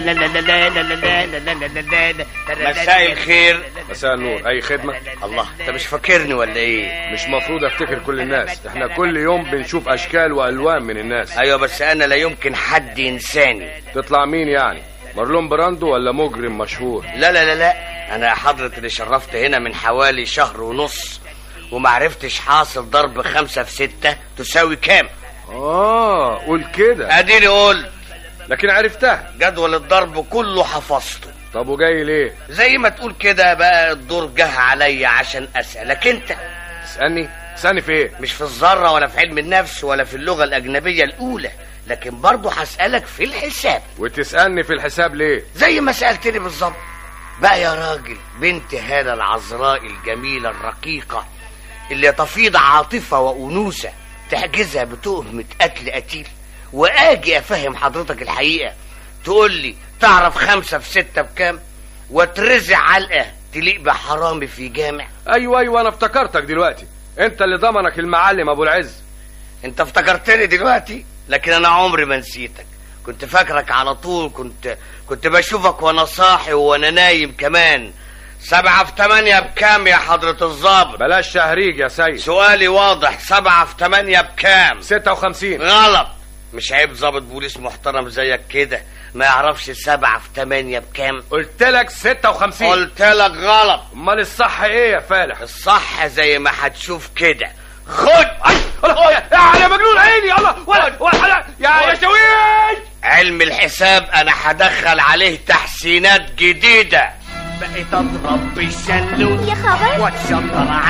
مساء الخير مساء النور اي خدمه الله انت مش فاكرني ولا ايه مش مفروض افتكر كل الناس احنا كل يوم بنشوف اشكال والوان من الناس ايوه بس انا لا يمكن حد ينساني تطلع مين يعني مارلون براندو ولا مجرم مشهور لا لا لا لا انا حضرة اللي شرفت هنا من حوالي شهر ونص ومعرفتش حاصل ضرب خمسة في ستة تساوي كام اه قول كده اديني قلت لكن عرفتها جدول الضرب كله حفظته طب وجاي ليه زي ما تقول كده بقى الدور جه عليا عشان اسالك انت تسالني تسالني في ايه مش في الذره ولا في علم النفس ولا في اللغه الاجنبيه الاولى لكن برضه هسالك في الحساب وتسالني في الحساب ليه زي ما سالتني بالظبط بقى يا راجل بنت هذا العذراء الجميله الرقيقه اللي تفيض عاطفه وانوثه تحجزها بتهمه قتل قتيل واجي افهم حضرتك الحقيقه تقول لي تعرف خمسة في ستة بكام وترزع علقة تليق بحرامي في جامع ايوه ايوه انا افتكرتك دلوقتي انت اللي ضمنك المعلم ابو العز انت افتكرتني دلوقتي لكن انا عمري ما نسيتك كنت فاكرك على طول كنت كنت بشوفك وانا صاحي وانا نايم كمان سبعة في تمانية بكام يا حضرة الظابط بلاش تهريج يا سيد سؤالي واضح سبعة في تمانية بكام 56 غلط مش عيب ظابط بوليس محترم زيك كده ما يعرفش سبعة في تمانية بكام قلت لك 56 قلت لك غلط امال الصح ايه يا فالح الصح زي ما هتشوف كده خد اي الله يا يا مجنون عيني الله ولا ولا يا يا شويش علم الحساب انا هدخل عليه تحسينات جديدة بقيت اضرب بالشلوت يا خبر واتشطر